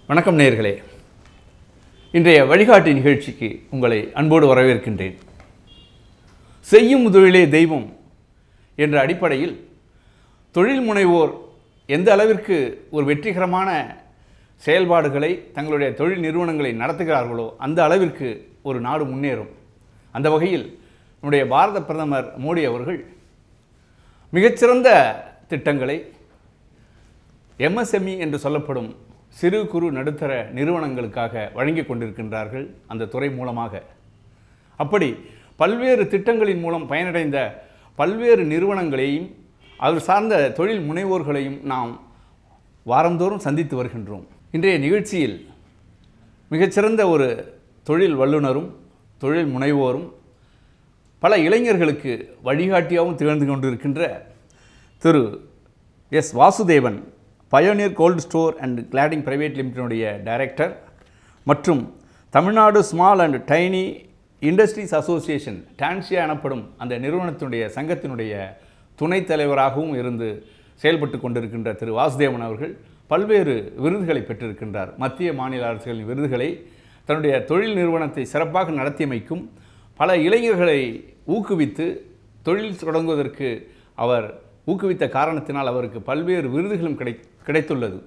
வணக்கம் நேயர்களே இன்றைய வழிகாட்டி நிகழ்ச்சிக்கு உங்களை அன்போடு வரவேற்கின்றேன் செய்யும் தொழிலே தெய்வம் என்ற அடிப்படையில் தொழில் முனைவோர் எந்த அளவிற்கு ஒரு வெற்றிகரமான செயல்பாடுகளை தங்களுடைய தொழில் நிறுவனங்களை நடத்துகிறார்களோ அந்த அளவிற்கு ஒரு நாடு முன்னேறும் அந்த வகையில் நம்முடைய பாரத பிரதமர் மோடி அவர்கள் மிகச்சிறந்த திட்டங்களை எம்எஸ்எம்இ என்று சொல்லப்படும் சிறு குறு நடுத்தர நிறுவனங்களுக்காக வழங்கி கொண்டிருக்கின்றார்கள் அந்த துறை மூலமாக அப்படி பல்வேறு திட்டங்களின் மூலம் பயனடைந்த பல்வேறு நிறுவனங்களையும் அது சார்ந்த தொழில் முனைவோர்களையும் நாம் வாரந்தோறும் சந்தித்து வருகின்றோம் இன்றைய நிகழ்ச்சியில் மிகச்சிறந்த ஒரு தொழில் வல்லுனரும் தொழில் முனைவோரும் பல இளைஞர்களுக்கு வழிகாட்டியாகவும் திகழ்ந்து கொண்டிருக்கின்ற திரு S Vasudevan pioneer cold store and cladding private லிமிடெடுடைய டைரக்டர் மற்றும் Tamil Nadu small and tiny industries association TANSIA எனப்படும் அந்த நிறுவனத்தினுடைய சங்கத்தினுடைய துணைத் தலைவராகவும் இருந்து செயல்பட்டு கொண்டிருக்கின்ற திரு வாசுதேவன் அவர்கள் பல்வேறு விருதுகளை பெற்றிருக்கின்றார் மத்திய மாநில அரசுகளின் விருதுகளை தன்னுடைய தொழில் நிறுவனத்தை சிறப்பாக நடத்தியமைக்கும் பல இளைஞர்களை ஊக்குவித்து தொழில் தொடங்குவதற்கு அவர் ஊக்குவித்த காரணத்தினால் அவருக்கு பல்வேறு விருதுகளும் கிடை கிடைத்துள்ளது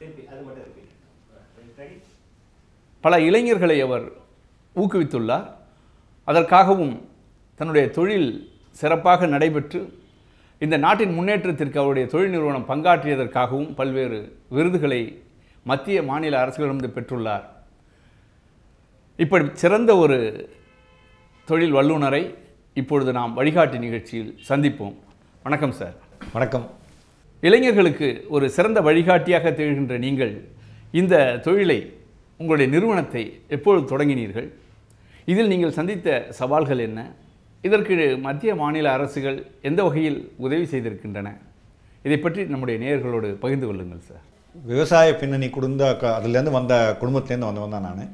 பல இளைஞர்களை அவர் ஊக்குவித்துள்ளார் அதற்காகவும் தன்னுடைய தொழில் சிறப்பாக நடைபெற்று இந்த நாட்டின் முன்னேற்றத்திற்கு அவருடைய தொழில் நிறுவனம் பங்காற்றியதற்காகவும் பல்வேறு விருதுகளை மத்திய மாநில அரசுகளிடமிருந்து பெற்றுள்ளார் இப்படி சிறந்த ஒரு தொழில் வல்லுநரை இப்பொழுது நாம் வழிகாட்டி நிகழ்ச்சியில் சந்திப்போம் வணக்கம் சார் வணக்கம் இளைஞர்களுக்கு ஒரு சிறந்த வழிகாட்டியாக திகழ்கின்ற நீங்கள் இந்த தொழிலை உங்களுடைய நிறுவனத்தை எப்பொழுது தொடங்கினீர்கள் இதில் நீங்கள் சந்தித்த சவால்கள் என்ன இதற்கு மத்திய மாநில அரசுகள் எந்த வகையில் உதவி செய்திருக்கின்றன இதை பற்றி நம்முடைய நேயர்களோடு பகிர்ந்து கொள்ளுங்கள் சார் விவசாய பின்னணி குடும்ப க- அதுலேருந்து வந்த குடும்பத்துலேருந்து வந்தவன் தான் நான்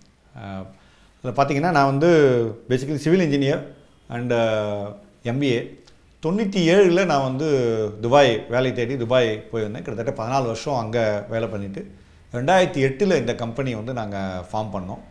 அதில் பார்த்தீங்கன்னா நான் வந்து basically civil engineer and MBA தொண்ணூற்றி ஏழில் நான் வந்து துபாய் வேலை தேடி துபாய் போயிருந்தேன் கிட்டத்தட்ட பதினாலு வருஷம் அங்கே வேலை பண்ணிவிட்டு ரெண்டாயிரத்தி எட்டில் இந்த கம்பெனி வந்து நாங்கள் ஃபார்ம் பண்ணோம்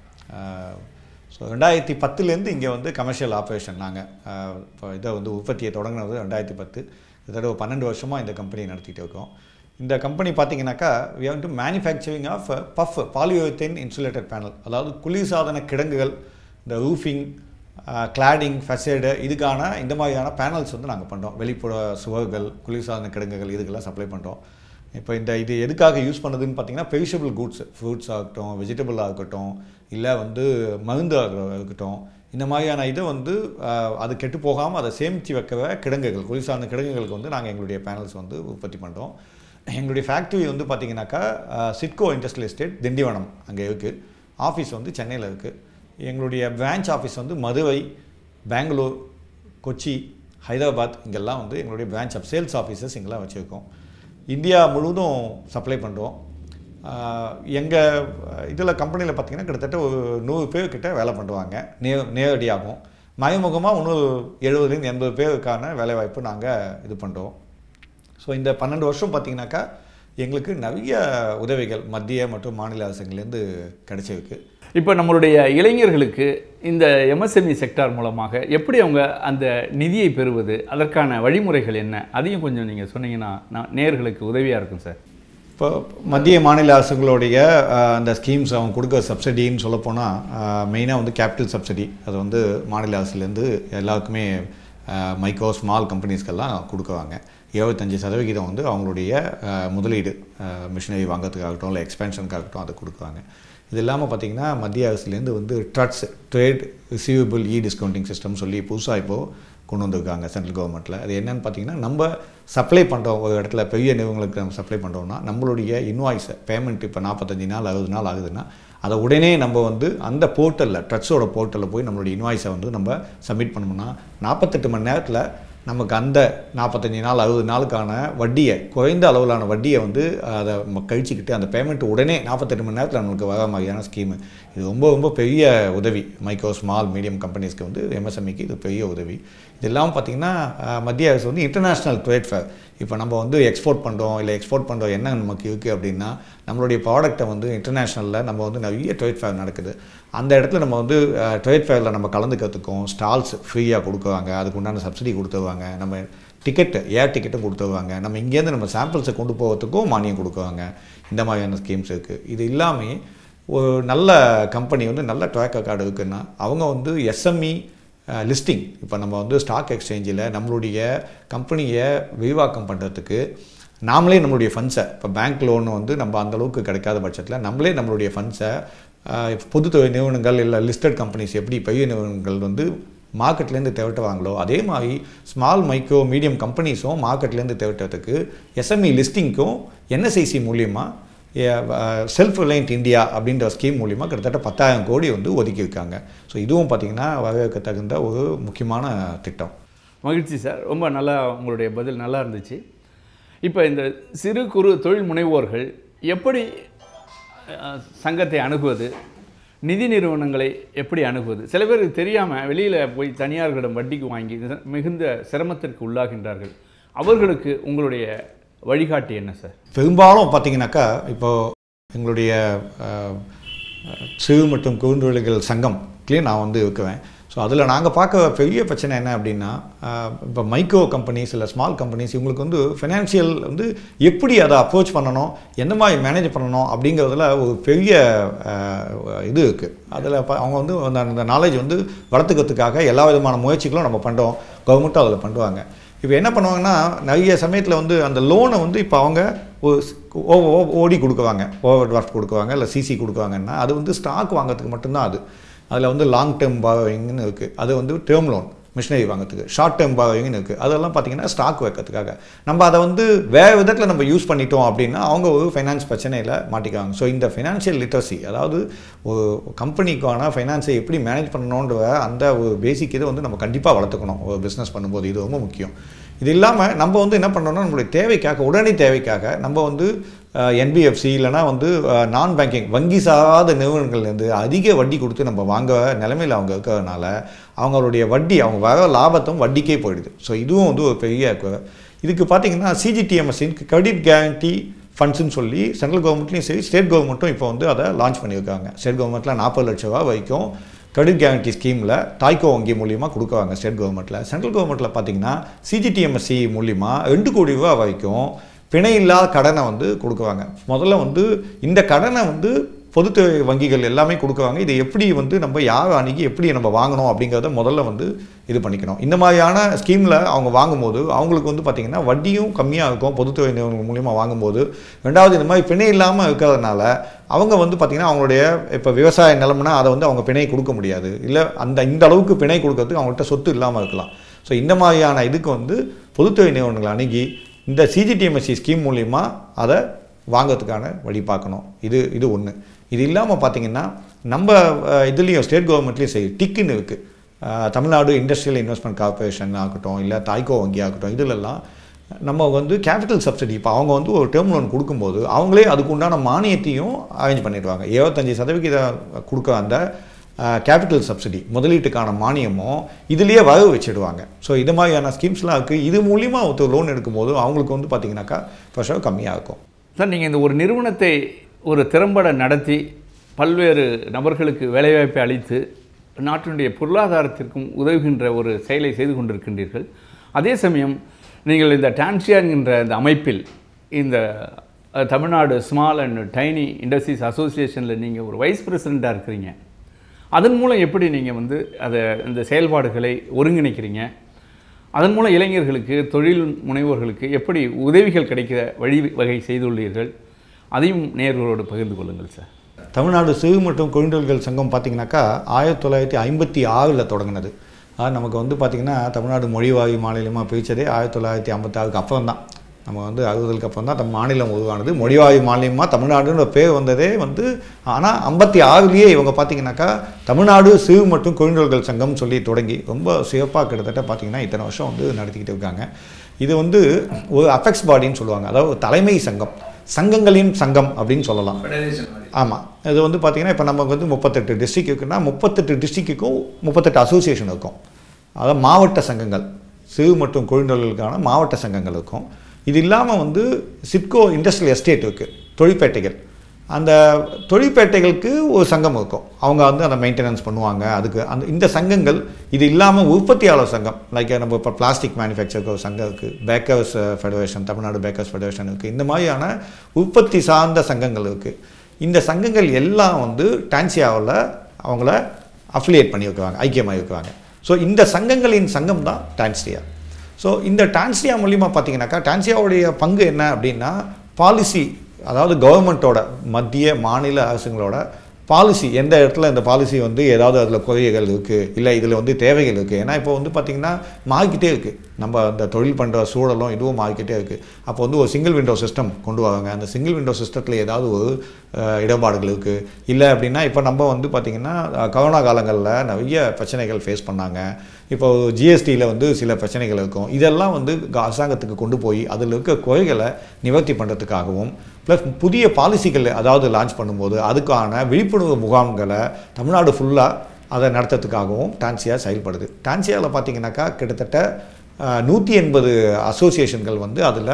ஸோ ரெண்டாயிரத்தி பத்துலேருந்து இங்கே வந்து கமர்ஷியல் ஆப்ரேஷன் நாங்கள் இப்போ இதை வந்து உற்பத்தியை தொடங்கினது ரெண்டாயிரத்தி பத்து கிட்டத்தட்ட ஒரு பன்னெண்டு வருஷமாக இந்த கம்பெனி நடத்திட்டு இருக்கோம் இந்த கம்பெனி பார்த்தீங்கன்னாக்கா we have to manufacturing of puff polyurethane insulated panel அதாவது குளிர்சாதன கிடங்குகள் இந்த ரூஃபிங் கிளாடிங் ஃபெசேடு இதுக்கான இந்த மாதிரியான பேனல்ஸ் வந்து நாங்கள் பண்ணுறோம் வெளிப்புற சுவர்கள் குளிர்சாதன கிடங்குகள் இதுக்கெல்லாம் சப்ளை பண்ணுறோம் இப்போ இந்த இது எதுக்காக யூஸ் பண்ணுறதுன்னு பார்த்தீங்கன்னா பெரிஷபிள் குட்ஸ் ஃப்ரூட்ஸ் ஆகட்டும் வெஜிடபிளாக இருக்கட்டும் இல்லை வந்து மருந்தாக இருக்கட்டும் இந்த மாதிரியான இதை வந்து ஆஹ், அது கெட்டு போகாமல் அதை சேமித்து வைக்கிற கிடங்குகள் குளிர்சாதன கிடங்குகளுக்கு வந்து நாங்கள் எங்களுடைய பேனல்ஸ் வந்து உற்பத்தி பண்ணுறோம் எங்களுடைய ஃபேக்ட்ரி வந்து பார்த்தீங்கன்னாக்கா சிட்கோ இண்டஸ்ட்ரியல் எஸ்டேட் திண்டிவனம் அங்கே இருக்குது ஆஃபீஸ் வந்து சென்னையில் இருக்குது எங்களுடைய பிரான்ச் ஆஃபீஸ் வந்து மதுரை பெங்களூர் கொச்சி ஹைதராபாத் இங்கெல்லாம் வந்து எங்களுடைய பிரான்ச் ஆஃப் சேல்ஸ் ஆஃபீஸர்ஸ் இங்கெல்லாம் வச்சுருக்கோம் இந்தியா முழுவதும் சப்ளை பண்ணுறோம் எங்கள் இதில் கம்பெனியில் பார்த்தீங்கன்னா கிட்டத்தட்ட ஒரு நூறு பேர் கிட்ட வேலை பண்ணுவாங்க நே நேரடியாகவும் மறைமுகமாக இன்னொரு எழுபதுலேருந்து எண்பது பேருக்கான வேலைவாய்ப்பு நாங்கள் இது பண்ணுறோம் ஸோ இந்த பன்னெண்டு வருஷம் பார்த்தீங்கன்னாக்கா எங்களுக்கு நிறைய உதவிகள் மத்திய மற்றும் மாநில அரசுங்கள்லேருந்து கிடைச்சிருக்கு இப்போ நம்மளுடைய இளைஞர்களுக்கு இந்த எம்எஸ்எம்இ செக்டார் மூலமாக எப்படி அவங்க அந்த நிதியை பெறுவது அதற்கான வழிமுறைகள் என்ன அதையும் கொஞ்சம் நீங்கள் சொன்னீங்கன்னா நான் நேயர்களுக்கு உதவியாக இருக்கும் சார் இப்போ மத்திய மாநில அரசுகளுடைய அஹ், அந்த ஸ்கீம்ஸ் அவங்க கொடுக்குற சப்சிடின்னு சொல்லப்போனால் மெயினாக வந்து கேபிட்டல் சப்சிடி அது வந்து மாநில அரசுலேருந்து எல்லாருக்குமே மைக்ரோ ஸ்மால் கம்பெனிஸ்க்கெல்லாம் கொடுக்குறாங்க இருபத்தஞ்சி சதவிகிதம் வந்து அவங்களுடைய அஹ், முதலீடு மிஷினரி வாங்குறதுக்காகட்டும் இல்லை எக்ஸ்பென்ஷனுக்காகட்டும் அதை கொடுக்குறாங்க இது இல்லாமல் பார்த்தீங்கன்னா மத்திய அரசுலேருந்து வந்து TReDS trade receivable e discounting system சொல்லி புதுசாக இப்போது கொண்டு வந்திருக்காங்க சென்ட்ரல் கவர்மெண்ட்டில் அது என்னன்னு பார்த்தீங்கன்னா நம்ம சப்ளை பண்ணுறோம் ஒரு இடத்துல பெரிய நிறுவனங்களுக்கு நம்ம சப்ளை பண்ணுறோம்னா நம்மளுடைய இன்வாய்ஸை பேமெண்ட் இப்போ நாற்பத்தஞ்சு நாள் அறுபது நாள் ஆகுதுன்னா அதை உடனே நம்ம வந்து அந்த போர்ட்டலில் ட்ரட்ஸோட போர்ட்டலில் போய் நம்மளுடைய இன்வாய்ஸை வந்து நம்ம சப்மிட் பண்ணோம்னா நாற்பத்தெட்டு மணி நேரத்தில் நமக்கு அந்த நாற்பத்தஞ்சு நாள் அறுபது நாளுக்கான வட்டியை குறைந்த அளவிலான வட்டியை வந்து அதை நம்ம கழிச்சிக்கிட்டு அந்த பேமெண்ட் உடனே நாற்பத்தெட்டு மணி நேரத்தில் நமக்கு வர மாதிரியான ஸ்கீமு இது ரொம்ப ரொம்ப பெரிய உதவி மைக்ரோ ஸ்மால் மீடியம் கம்பெனிஸ்க்கு வந்து எம்எஸ்எம்இக்கு இது பெரிய உதவி இது இல்லாமல் பார்த்திங்கன்னா அஹ், மத்திய அரசு வந்து இன்டர்நேஷ்னல் ட்ரேட் ஃபேர் இப்போ நம்ம வந்து எக்ஸ்போர்ட் பண்ணுறோம் இல்லை எக்ஸ்போர்ட் பண்ணுறோம் என்ன நமக்கு இருக்குது அப்படின்னா நம்மளுடைய ப்ராடக்ட்டை வந்து இன்டர்நேஷ்னலில் நம்ம வந்து நிறைய ட்ரேட் ஃபேர் நடக்குது அந்த இடத்துல நம்ம வந்து ட்ரேட் ஃபேரில் நம்ம கலந்துக்கிறதுக்கும் ஸ்டால்ஸ் ஃப்ரீயாக கொடுக்குவாங்க அதுக்கு உண்டான சப்சிடி கொடுத்துருவாங்க நம்ம டிக்கெட்டு ஏர் டிக்கெட்டும் கொடுத்துருவாங்க நம்ம இங்கேருந்து நம்ம சாம்பிள்ஸை கொண்டு போகிறதுக்கும் மானியம் கொடுக்குவாங்க இந்த மாதிரியான ஸ்கீம்ஸ் இருக்குது இது இல்லாமல் ஒரு நல்ல கம்பெனி வந்து நல்ல ட்ராக் கார்டு இருக்குன்னா அவங்க வந்து எஸ்எம்இ லிஸ்டிங் இப்போ நம்ம வந்து ஸ்டாக் எக்ஸ்சேஞ்சில் நம்மளுடைய கம்பெனியை விரிவாக்கம் பண்ணுறதுக்கு நாமளே நம்மளுடைய ஃபண்ட்ஸை இப்போ பேங்க் லோன் வந்து நம்ம அந்த அளவுக்கு கிடைக்காத பட்சத்தில் நம்மளே நம்மளுடைய ஃபண்ட்ஸை பொதுத்துறை நிறுவனங்கள் இல்லை லிஸ்டட் கம்பெனிஸ் எப்படி பெரிய நிறுவனங்கள் வந்து மார்க்கெட்லேருந்து திரட்டுவாங்களோ அதே மாதிரி ஸ்மால் மைக்ரோ மீடியம் கம்பெனிஸும் மார்க்கெட்லேருந்து திரட்டுறதுக்கு எஸ்எம்இ லிஸ்டிங்க்கும் என்எஸ்ஐசி மூலியமாக செல்ஃப் ரிலையன்ட் இந்தியா அப்படின்ற ஸ்கீம் மூலிமா கிட்டத்தட்ட பத்தாயிரம் கோடி வந்து ஒதுக்கியிருக்காங்க ஸோ இதுவும் பார்த்திங்கன்னா வரவேற்க தகுந்த ஒரு முக்கியமான திட்டம் மகிழ்ச்சி சார் ரொம்ப நல்லா உங்களுடைய பதில் நல்லா இருந்துச்சு இப்போ இந்த சிறு குறு தொழில் முனைவோர்கள் எப்படி அஹ், சங்கத்தை அணுகுவது நிதி நிறுவனங்களை எப்படி அணுகுவது சில பேருக்கு தெரியாமல் வெளியில் போய் தனியார்களிடம் வட்டிக்கு வாங்கி மிகுந்த சிரமத்திற்கு உள்ளாகின்றார்கள் அவர்களுக்கு உங்களுடைய வழிகாட்டி என்ன சார் பெரும்பாலும் பார்த்தீங்கன்னாக்கா இப்போ எங்களுடைய அஹ், சிறு மற்றும் குறுந்தொழில்கள் சங்கம்லேயும் நான் வந்து இருக்குவேன் ஸோ அதில் நாங்கள் பார்க்க பெரிய பிரச்சனை என்ன அப்படின்னா அஹ், இப்போ மைக்ரோ கம்பெனிஸ் இல்லை ஸ்மால் கம்பெனிஸ் இவங்களுக்கு வந்து ஃபினான்ஷியல் வந்து எப்படி அதை அப்ரோச் பண்ணணும் எந்த மாதிரி மேனேஜ் பண்ணணும் அப்படிங்கிறதுல ஒரு பெரிய அஹ், இது இருக்குது அதில் அவங்க வந்து அந்த அந்த நாலேஜ் வந்து வளர்த்துக்கிறதுக்காக எல்லா விதமான முயற்சிகளும் நம்ம பண்ணுறோம் கவர்மெண்ட்டும் அதில் பண்ணுவாங்க இப்போ என்ன பண்ணுவாங்கன்னா நிறைய சமயத்தில் வந்து அந்த லோனை வந்து இப்போ அவங்க ஒரு ஸ்- ஓ- ஓ- ஓடி கொடுக்குவாங்க ஓவர் டிராஃப்ட் கொடுக்குவாங்க இல்லை சிசி கொடுக்குவாங்கன்னா அது வந்து ஸ்டாக் வாங்குறதுக்கு மட்டும்தான் அது அதில் வந்து லாங் டேர்ம் பாரோயிங்னு இருக்குது அது வந்து டேர்ம் லோன் மிஷினரி வாங்குறதுக்கு ஷார்ட் டேர்ம் பாரோயிங்னு இருக்குது அதெல்லாம் பார்த்தீங்கன்னா ஸ்டாக் வைக்கிறதுக்காக நம்ம அதை வந்து வேறு விதத்தில் நம்ம யூஸ் பண்ணிட்டோம் அப்படின்னா அவங்க ஒரு ஃபைனான்ஸ் பிரச்சனையில் மாட்டிக்குவாங்க ஸோ இந்த ஃபினான்ஷியல் லிட்ரஸி அதாவது ஒரு கம்பெனிக்கான ஃபைனான்ஸை எப்படி மேனேஜ் பண்ணணுன்ற அந்த ஒரு பேசிக் இதை வந்து நம்ம கண்டிப்பாக வளர்த்துக்கணும் ஒரு பிஸ்னஸ் பண்ணும்போது இது ரொம்ப முக்கியம் இது இல்லாமல் நம்ம வந்து என்ன பண்ணோம்னா நம்மளுடைய தேவைக்காக உடனடி தேவைக்காக நம்ம வந்து என்பிஎஃப்சி இல்லைனா வந்து நான் பேங்கிங் வங்கி சாராத நிறுவனங்கள்லேருந்து அதிக வட்டி கொடுத்து நம்ம வாங்க நிலைமையில் அவங்க இருக்கிறதுனால அவங்களுடைய வட்டி அவங்க வர லாபத்தும் வட்டிக்கே போயிடுது ஸோ இதுவும் வந்து ஒரு பெரிய கு- இதுக்கு பார்த்தீங்கன்னா சிஜிடிஎம்எஸ் கிரெடிட் கேரண்டி ஃபண்ட்ஸ்னு சொல்லி சென்ட்ரல் கவர்மெண்ட்லையும் சரி ஸ்டேட் கவர்மெண்ட்டும் இப்போ வந்து அதை லான்ச் பண்ணியிருக்காங்க ஸ்டேட் கவர்மெண்ட்டில் நாற்பது லட்ச ரூபா வரைக்கும் கிரெடிட் கேரண்டி ஸ்கீமில் தாய்கோ வங்கி மூலியமாக கொடுக்குறாங்க ஸ்டேட் கவர்மெண்ட்டில் சென்ட்ரல் கவர்மெண்ட்டில் பார்த்தீங்கன்னா சிஜிடிஎம்எஸ்சி மூலிமா ரெண்டு கோடி ரூபா வரைக்கும் பிணை இல்லாத கடனை வந்து கொடுக்குறாங்க முதல்ல வந்து இந்த கடனை வந்து பொதுத்துறை வங்கிகள் எல்லாமே கொடுக்குறாங்க இதை எப்படி வந்து நம்ம யார் அணுகி எப்படி நம்ம வாங்கணும் அப்படிங்கிறத முதல்ல வந்து இது பண்ணிக்கணும் இந்த மாதிரியான ஸ்கீமில் அவங்க வாங்கும்போது அவங்களுக்கு வந்து பார்த்திங்கன்னா வட்டியும் கம்மியாக இருக்கும் பொதுத்துறை நிறுவனங்கள் மூலியமாக வாங்கும்போது ரெண்டாவது இந்த மாதிரி பிணை இல்லாமல் இருக்கிறதுனால அவங்க வந்து பார்த்திங்கன்னா அவங்களுடைய இப்போ விவசாய நிலம்னா அதை வந்து அவங்க பிணை கொடுக்க முடியாது இல்லை அந்த இந்த அளவுக்கு பிணை கொடுக்கறதுக்கு அவங்கள்ட்ட சொத்து இல்லாமல் இருக்கலாம் ஸோ இந்த மாதிரியான இதுக்கு வந்து பொதுத்துறை நிறுவனங்களை அணுகி இந்த சிஜிடிஎம்எஸ்சி ஸ்கீம் மூலிமா அதை வாங்கிறதுக்கான வழி பார்க்கணும் இது இது ஒன்று இது இல்லாமல் பார்த்தீங்கன்னா நம்ம அஹ், இதுலேயும் ஸ்டேட் கவர்மெண்ட்லேயும் சரி டிக்குன்னு இருக்குது தமிழ்நாடு இண்டஸ்ட்ரியல் இன்வெஸ்ட்மெண்ட் கார்பரேஷன் ஆகட்டும் இல்லை தாய்கோ வங்கி ஆகட்டும் இதுலெல்லாம் நம்ம வந்து கேபிட்டல் சப்சிடி இப்போ அவங்க வந்து ஒரு டேர்ம் லோன் கொடுக்கும்போது அவங்களே அதுக்கு உண்டான மானியத்தையும் அரேஞ்ச் பண்ணிடுவாங்க இருபத்தஞ்சி சதவிகிதம் கொடுக்க அந்த கேபிட்டல் சப்சிடி முதலீட்டுக்கான மானியமும் இதுலேயே வர வச்சிடுவாங்க ஸோ இது மாதிரியான ஸ்கீம்ஸ்லாம் இருக்குது இது மூலிமா ஒருத்தர் லோன் எடுக்கும்போது அவங்களுக்கு வந்து பார்த்தீங்கன்னாக்கா ப்ரெஷர் கம்மியாக இருக்கும் சார் நீங்கள் இந்த ஒரு நிறுவனத்தை ஒரு திறம்பட நடத்தி பல்வேறு நபர்களுக்கு வேலைவாய்ப்பை அளித்து நாட்டினுடைய பொருளாதாரத்திற்கும் உதவுகின்ற ஒரு செயலை செய்து கொண்டிருக்கின்றீர்கள் அதே சமயம் நீங்கள் இந்த டான்சியா என்கின்ற இந்த அமைப்பில் இந்த அஹ், Tamil Nadu small and tiny industries அசோசியேஷனில் நீங்கள் ஒரு வைஸ் பிரசிடெண்ட்டாக இருக்கிறீங்க அதன் மூலம் எப்படி நீங்கள் வந்து அதை இந்த செயல்பாடுகளை ஒருங்கிணைக்கிறீங்க அதன் மூலம் இளைஞர்களுக்கு தொழில் முனைவோர்களுக்கு எப்படி உதவிகள் கிடைக்கிற வழி வகை செய்துள்ளீர்கள் அதையும் நேர்களோடு பகிர்ந்து கொள்ளுங்கள் சார் தமிழ்நாடு சிறு மற்றும் குழுந்தொழில்கள் சங்கம் பார்த்தீங்கன்னாக்கா ஆயிரத்தி தொள்ளாயிரத்தி ஐம்பத்தி ஆறில் தொடங்கினது அது நமக்கு வந்து பார்த்திங்கன்னா தமிழ்நாடு மொழிவாயு மாநிலமாக பிரித்ததே ஆயிரத்தி தொள்ளாயிரத்தி ஐம்பத்தாறுக்கு அப்புறம் தான் நம்ம வந்து அறுபதுக்கு அப்புறம் தான் தம் மாநிலம் உருவானது மொழிவாயு மாநிலமாக தமிழ்நாடுன்ற பேர் வந்ததே வந்து ஆனால் ஐம்பத்தி ஆறுலேயே இவங்க பார்த்தீங்கன்னாக்கா தமிழ்நாடு சிறு மற்றும் குழுந்தொழில்கள் சங்கம் சொல்லி தொடங்கி ரொம்ப சிறப்பாக கிட்டத்தட்ட பார்த்தீங்கன்னா இத்தனை வருஷம் வந்து நடத்திக்கிட்டு இருக்காங்க இது வந்து ஒரு அஃபெக்ட்ஸ் பாடின்னு சொல்லுவாங்க அதாவது ஒரு தலைமை சங்கம் சங்கங்களின் சங்கம் அப்படின்னு சொல்லலாம் ஆமாம் இது வந்து பார்த்தீங்கன்னா இப்போ நமக்கு வந்து முப்பத்தெட்டு டிஸ்ட்ரிக் இருக்குன்னா முப்பத்தெட்டு டிஸ்ட்ரிக்ட்டுக்கும் முப்பத்தெட்டு அசோசியேஷன் இருக்கும் அதாவது மாவட்ட சங்கங்கள் சிறு மற்றும் குழுந்தொழிலுக்கான மாவட்ட சங்கங்கள் இருக்கும் இது இல்லாமல் வந்து சிட்கோ இண்டஸ்ட்ரியல் எஸ்டேட் இருக்குது தொழிற்பேட்டைகள் அந்த தொழிற்பேட்டைகளுக்கு ஒரு சங்கம் இருக்கும் அவங்க வந்து அதை மெயின்டெனன்ஸ் பண்ணுவாங்க அதுக்கு அந்த இந்த சங்கங்கள் இது இல்லாமல் உற்பத்தியாளர் சங்கம் லைக் நம்ம இப்போ பிளாஸ்டிக் மேனுஃபேக்சருக்கு ஒரு சங்கம் இருக்குது bakers federation Tamil Nadu bakers federation இருக்குது இந்த மாதிரியான உற்பத்தி சார்ந்த சங்கங்கள் இருக்குது இந்த சங்கங்கள் எல்லாம் வந்து டான்சியாவில் அவங்கள அஃபிலியேட் பண்ணி வைக்குவாங்க ஐக்கியமாக வைக்குவாங்க ஸோ இந்த சங்கங்களின் சங்கம் தான் டான்சியா ஸோ இந்த டான்சியா மூலிமா பார்த்தீங்கன்னாக்கா டான்சியாவுடைய பங்கு என்ன அப்படின்னா பாலிசி அதாவது கவர்மெண்ட்டோட மத்திய மாநில அரசுங்களோட பாலிசி எந்த இடத்துல இந்த பாலிசி வந்து ஏதாவது அதில் குறைகள் இருக்குது இல்லை இதில் வந்து தேவைகள் இருக்குது ஏன்னா இப்போ வந்து பார்த்திங்கன்னா மாறிக்கிட்டே இருக்குது நம்ம அந்த தொழில் பண்ணுற சூழலும் இதுவும் மாறிக்கிட்டே இருக்குது அப்போ வந்து ஒரு சிங்கிள் விண்டோ சிஸ்டம் கொண்டு வராங்க அந்த சிங்கிள் விண்டோ சிஸ்டத்தில் ஏதாவது ஒரு அஹ், இடர்பாடுகள் இருக்குது இல்லை அப்படின்னா இப்போ நம்ம வந்து பார்த்திங்கன்னா அஹ், கொரோனா காலங்களில் நிறைய பிரச்சனைகள் ஃபேஸ் பண்ணாங்க இப்போ ஜிஎஸ்டியில் வந்து சில பிரச்சனைகள் இருக்கும் இதெல்லாம் வந்து க- அரசாங்கத்துக்கு கொண்டு போய் அதில் இருக்க குறைகளை நிவர்த்தி பண்ணுறதுக்காகவும் ப்ளஸ் புதிய பாலிசிகள் அதாவது லான்ச் பண்ணும்போது அதுக்கான விழிப்புணர்வு முகாம்களை தமிழ்நாடு ஃபுல்லாக அதை நடத்துறதுக்காகவும் டான்சியா செயல்படுது டான்சியாவில் பார்த்தீங்கன்னாக்கா கிட்டத்தட்ட நூற்றி எண்பது அசோசியேஷன்கள் வந்து அதில்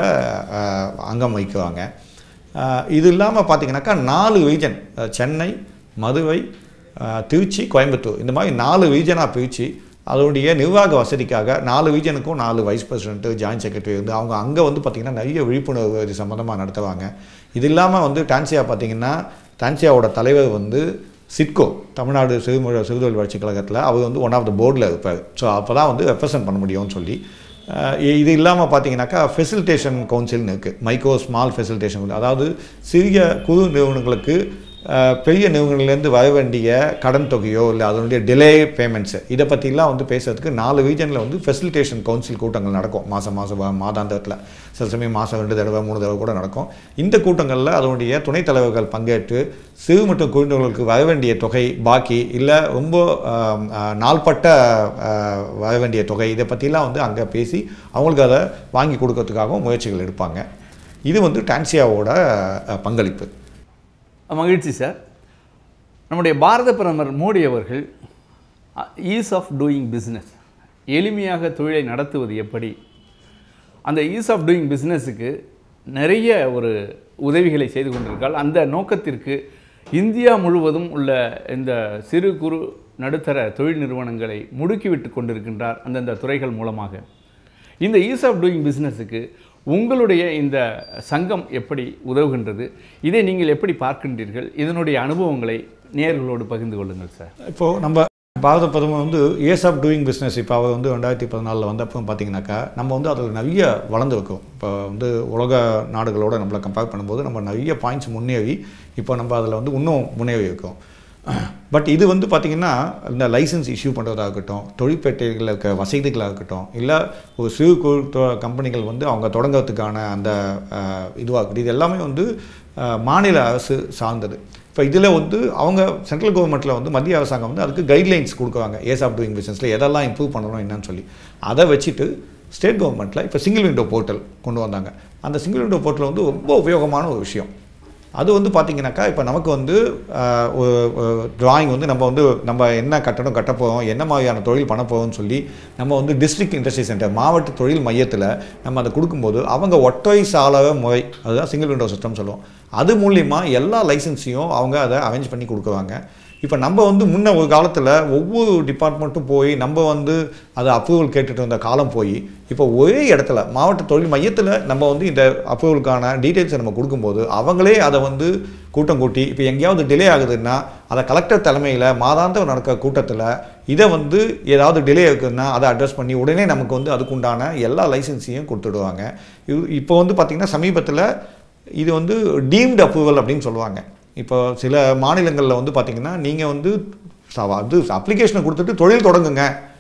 அங்கம் வகிக்குவாங்க அஹ், இது இல்லாமல் பார்த்தீங்கன்னாக்கா நாலு ரீஜன் சென்னை மதுரை அஹ், திருச்சி கோயம்புத்தூர் இந்த மாதிரி நாலு ரீஜனாக பிரித்து அதோடைய நிர்வாக வசதிக்காக நாலு ரீஜனுக்கும் நாலு வைஸ் பிரசிடென்ட்டு ஜாயின்ட் செக்ரட்டரி வந்து அவங்க அங்கே வந்து பார்த்திங்கன்னா நிறைய விழிப்புணர்வு இது சம்மந்தமாக நடத்துவாங்க இது இல்லாமல் வந்து டான்சியா பார்த்திங்கன்னா டான்சியாவோட தலைவர் வந்து சிட்கோ தமிழ்நாடு சிறுமுறை சிறுதொழில் வளர்ச்சி கழகத்தில் அவர் வந்து ஒன் ஆஃப் த போர்டில் இருப்பார் ஸோ அப்போ தான் வந்து ரெப்ரசன்ட் பண்ண முடியும்னு சொல்லி அஹ் இ- இது இல்லாமல் பார்த்தீங்கன்னாக்கா ஃபெசிலிட்டேஷன் கவுன்சில்னு இருக்குது மைக்ரோ ஸ்மால் ஃபெசிலிட்டேஷன் அதாவது சிறிய குறு நிறுவனங்களுக்கு அஹ், பெரிய நிறுவனங்கள்லேருந்து வர வேண்டிய கடன் தொகையோ இல்லை அதனுடைய டிலே பேமெண்ட்ஸு இதை பற்றிலாம் வந்து பேசுறதுக்கு நாலு ரீஜனில் வந்து ஃபெசிலிட்டேஷன் கவுன்சில் கூட்டங்கள் நடக்கும் மாதம் மாதம் மாதாந்தத்தில் சில சமயம் மாதம் ரெண்டு தடவை மூணு தடவை கூட நடக்கும் இந்த கூட்டங்களில் அதனுடைய துணைத் தலைவர்கள் பங்கேற்று சிறு மற்றும் குழுந்தொழில்களுக்கு வர வேண்டிய தொகை பாக்கி இல்லை ரொம்ப ஆம், ஆ, நாள்பட்ட ஆ, வர வேண்டிய தொகை இதை பற்றிலாம் வந்து அங்கே பேசி அவங்களுக்கு அதை வாங்கி கொடுக்கறதுக்காகவும் முயற்சிகள் எடுப்பாங்க இது வந்து டான்சியாவோட அ, பங்களிப்பு மகிழ்ச்சி சார் நம்முடைய பாரத பிரதமர் மோடி அவர்கள் ஈஸ் ஆஃப் டூயிங் பிஸ்னஸ் எளிமையாக தொழிலை நடத்துவது எப்படி அந்த ஈஸ் ஆஃப் டூயிங் பிஸ்னஸுக்கு நிறைய ஒரு உதவிகளை செய்து கொண்டிருக்கால் அந்த நோக்கத்திற்கு இந்தியா முழுவதும் உள்ள இந்த சிறு குறு நடுத்தர தொழில் நிறுவனங்களை முடுக்கிவிட்டு கொண்டிருக்கின்றார் அந்தந்த துறைகள் மூலமாக இந்த ஈஸ் ஆஃப் டூயிங் பிஸ்னஸுக்கு உங்களுடைய இந்த சங்கம் எப்படி உதவுகின்றது இதை நீங்கள் எப்படி பார்க்கின்றீர்கள் இதனுடைய அனுபவங்களை நேயர்களோடு பகிர்ந்து கொள்ளுங்கள் சார் இப்போது நம்ம பாரத பிரதமர் வந்து ஏஸ் ஆஃப் டூயிங் பிஸ்னஸ் இப்போ அவர் வந்து ரெண்டாயிரத்தி பதினாலில் வந்தப்போ பார்த்தீங்கன்னாக்கா நம்ம வந்து அதில் நிறைய வளர்ந்துருக்கோம் இப்போ வந்து உலக நாடுகளோட நம்மளை கம்பேர் பண்ணும்போது நம்ம நிறைய பாயிண்ட்ஸ் முன்னேறி இப்போ நம்ம அதில் வந்து இன்னும் முன்னேறி இருக்கோம் பட் இது வந்து பார்த்திங்கன்னா இந்த லைசன்ஸ் இஷ்யூ பண்ணுறதா இருக்கட்டும் தொழிற்பேட்டைகளில் இருக்க வசதிகளாக இருக்கட்டும் இல்லை ஒரு சிறு குறு தொ- கம்பெனிகள் வந்து அவங்க தொடங்குறதுக்கான அந்த இதுவாக இருக்கட்டும் இது எல்லாமே வந்து அஹ், மாநில அரசு சார்ந்தது இப்போ இதில் வந்து அவங்க சென்ட்ரல் கவர்மெண்ட்டில் வந்து மத்திய அரசாங்கம் வந்து அதுக்கு கைட்லைன்ஸ் கொடுக்குறாங்க ஏஸ் ஆஃப் டூயிங் பிஸ்னஸில் எதெல்லாம் இம்ப்ரூவ் பண்ணணும் என்னன்னு சொல்லி அதை வச்சுட்டு ஸ்டேட் கவர்மெண்ட்டில் இப்போ சிங்கிள் விண்டோ போர்ட்டல் கொண்டு வந்தாங்க அந்த சிங்கிள் விண்டோ போர்ட்டல் வந்து ரொம்ப உபயோகமான ஒரு விஷயம் அது வந்து பார்த்தீங்கன்னாக்கா இப்போ நமக்கு வந்து ஆஹ், ஒரு டிராயிங் வந்து நம்ம வந்து நம்ம என்ன கட்டணம் கட்ட போகிறோம் என்ன மாதிரியான தொழில் பண்ண போகிறோம்னு சொல்லி நம்ம வந்து டிஸ்ட்ரிக்ட் இண்டஸ்ட்ரி சென்டர் மாவட்ட தொழில் மையத்தில் நம்ம அதை கொடுக்கும்போது அவங்க ஒற்றை சாளர முறை அதுதான் சிங்கிள் விண்டோ சிஸ்டம் சொல்லுவோம் அது மூலிமா எல்லா லைசன்ஸையும் அவங்க அதை அரேஞ்ச் பண்ணி கொடுக்குறாங்க இப்போ நம்ம வந்து முன்ன ஒரு காலத்தில் ஒவ்வொரு டிபார்ட்மெண்ட்டும் போய் நம்ம வந்து அதை அப்ரூவல் கேட்டுட்டு இருந்த காலம் போய் இப்போ ஒரே இடத்துல மாவட்ட தொழில் மையத்தில் நம்ம வந்து இந்த அப்ரூவலுக்கான டீட்டெயில்ஸை நம்ம கொடுக்கும்போது அவங்களே அதை வந்து கூட்டம் கூட்டி இப்போ எங்கேயாவது டிலே ஆகுதுன்னா அதை கலெக்டர் தலைமையில் மாதாந்தம் நடக்கிற கூட்டத்தில் இதை வந்து ஏதாவது டிலே இருக்குதுன்னா அதை அட்ரஸ் பண்ணி உடனே நமக்கு வந்து அதுக்குண்டான எல்லா லைசன்ஸையும் கொடுத்துடுவாங்க இது இப்போ வந்து பார்த்திங்கன்னா சமீபத்தில் இது வந்து டீம்டு அப்ரூவல் அப்படின்னு சொல்லுவாங்க இப்போ சில மாநிலங்களில் வந்து பார்த்திங்கன்னா நீங்கள் வந்து ச- அது அப்ளிகேஷனை கொடுத்துட்டு தொழில் தொடங்குங்க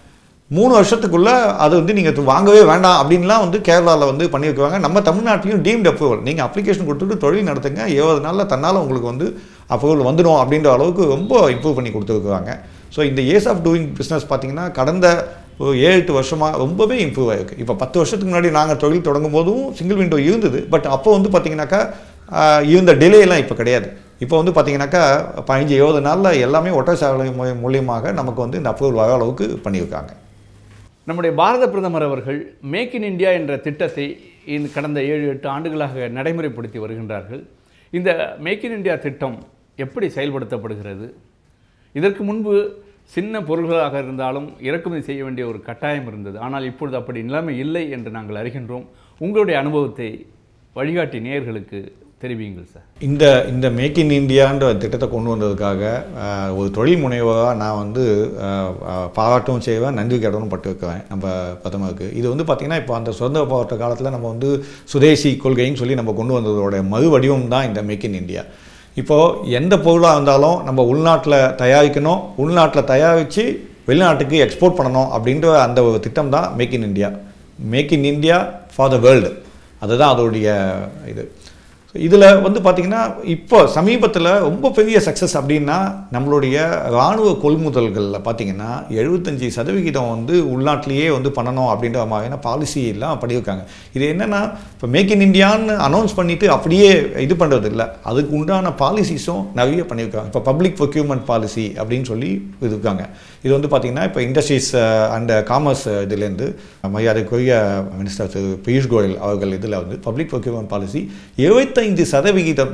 மூணு வருஷத்துக்குள்ளே அது வந்து நீங்கள் வாங்கவே வேண்டாம் அப்படின்லாம் வந்து கேரளாவில் வந்து பண்ணி வைக்குவாங்க நம்ம தமிழ்நாட்டிலையும் டீம்டு அப்ரூவல் நீங்கள் அப்ளிகேஷன் கொடுத்துட்டு தொழில் நடத்துங்க இருபது நாளில் தன்னால் உங்களுக்கு வந்து அப்ரூவல் வந்துடும் அப்படின்ற அளவுக்கு ரொம்ப இம்ப்ரூவ் பண்ணி கொடுத்துருக்குவாங்க ஸோ இந்த ஏஸ் ஆஃப் டூயிங் பிஸ்னஸ் பார்த்தீங்கன்னா கடந்த ஒரு ஏழு எட்டு வருஷமாக ரொம்பவே இம்ப்ரூவ் ஆயிருக்கு இப்போ பத்து வருஷத்துக்கு முன்னாடி நாங்கள் தொழில் தொடங்கும் போதும் சிங்கிள் விண்டோ இருந்தது பட் அப்போ வந்து பார்த்தீங்கன்னாக்கா ஆஹ், இருந்த delay எல்லாம் இப்போ கிடையாது இப்போ வந்து பார்த்தீங்கன்னாக்கா பதினஞ்சு இருபது நாளில் எல்லாமே ஒற்றை சாலை மூ- மூலியமாக நமக்கு வந்து இந்த அப்ரூவல் வர அளவுக்கு பண்ணியிருக்காங்க நம்முடைய பாரத பிரதமர் அவர்கள் மேக் இன் இந்தியா என்ற திட்டத்தை இந்த கடந்த ஏழு எட்டு ஆண்டுகளாக நடைமுறைப்படுத்தி வருகின்றார்கள் இந்த மேக் இன் இந்தியா திட்டம் எப்படி செயல்படுத்தப்படுகிறது இதற்கு முன்பு சின்ன பொருள்களாக இருந்தாலும் இறக்குமதி செய்ய வேண்டிய ஒரு கட்டாயம் இருந்தது ஆனால் இப்பொழுது அப்படி நிலைமை இல்லை என்று நாங்கள் அறிகின்றோம் உங்களுடைய அனுபவத்தை வழிகாட்டி நேயர்களுக்கு தெரிவியுங்கள் சார் இந்த இந்த மேக் இன் இந்தியான்ற திட்டத்தை கொண்டு வந்ததுக்காக ஆஹ், ஒரு தொழில் முனைவராக நான் வந்து ஆஹ், ஆஹ், பாராட்டவும் செய்வேன் நன்றி கடனும் பட்டு வைக்குவேன் நம்ம பிரதமருக்கு இது வந்து பார்த்திங்கன்னா இப்போ அந்த சுதந்திர போராட்ட காலத்தில் நம்ம வந்து சுதேசி கொள்கைன்னு சொல்லி நம்ம கொண்டு வந்ததோட மறு வடிவம் தான் இந்த மேக் இன் இந்தியா இப்போது எந்த பொருளாக இருந்தாலும் நம்ம உள்நாட்டில் தயாரிக்கணும் உள்நாட்டில் தயாரித்து வெளிநாட்டுக்கு எக்ஸ்போர்ட் பண்ணணும் அப்படின்ற அந்த ஒரு திட்டம் தான் make in India make in India for the world அதுதான் அதோடைய இது இதில் வந்து பார்த்திங்கன்னா இப்போ சமீபத்தில் ரொம்ப பெரிய சக்ஸஸ் அப்படின்னா நம்மளுடைய இராணுவ கொள்முதல்களில் பார்த்தீங்கன்னா எழுபத்தஞ்சி சதவிகிதம் வந்து உள்நாட்டிலேயே வந்து பண்ணணும் அப்படின்ற மாதிரியான பாலிசி எல்லாம் பண்ணியிருக்காங்க இது என்னென்னா இப்போ மேக் இன் இந்தியான்னு அனௌன்ஸ் பண்ணிவிட்டு அப்படியே இது பண்ணுறது இல்லை அதுக்கு உண்டான பாலிசிஸும் நிறைய பண்ணியிருக்காங்க இப்போ பப்ளிக் procurement பாலிசி அப்படின்னு சொல்லி இருக்காங்க இது வந்து பார்த்திங்கன்னா இப்போ இண்டஸ்ட்ரீஸ் அண்ட் காமர்ஸ் இதுலேருந்து மரியாதைக்குரிய மினிஸ்டர் திரு பியூஷ் கோயல் அவர்கள் இதில் வந்து பப்ளிக் procurement பாலிசி இருபத்தைந்து சதவிகிதம்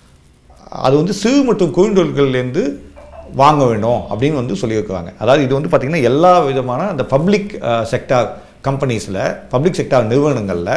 அது வந்து சிறு மற்றும் குறுந்தொழில்கள்லேருந்து வாங்க வேண்டும் அப்படின்னு வந்து சொல்லியிருக்காங்க அதாவது இது வந்து பார்த்திங்கன்னா எல்லா விதமான அந்த பப்ளிக் செக்டார் கம்பெனிஸில் பப்ளிக் செக்டார் நிறுவனங்களில்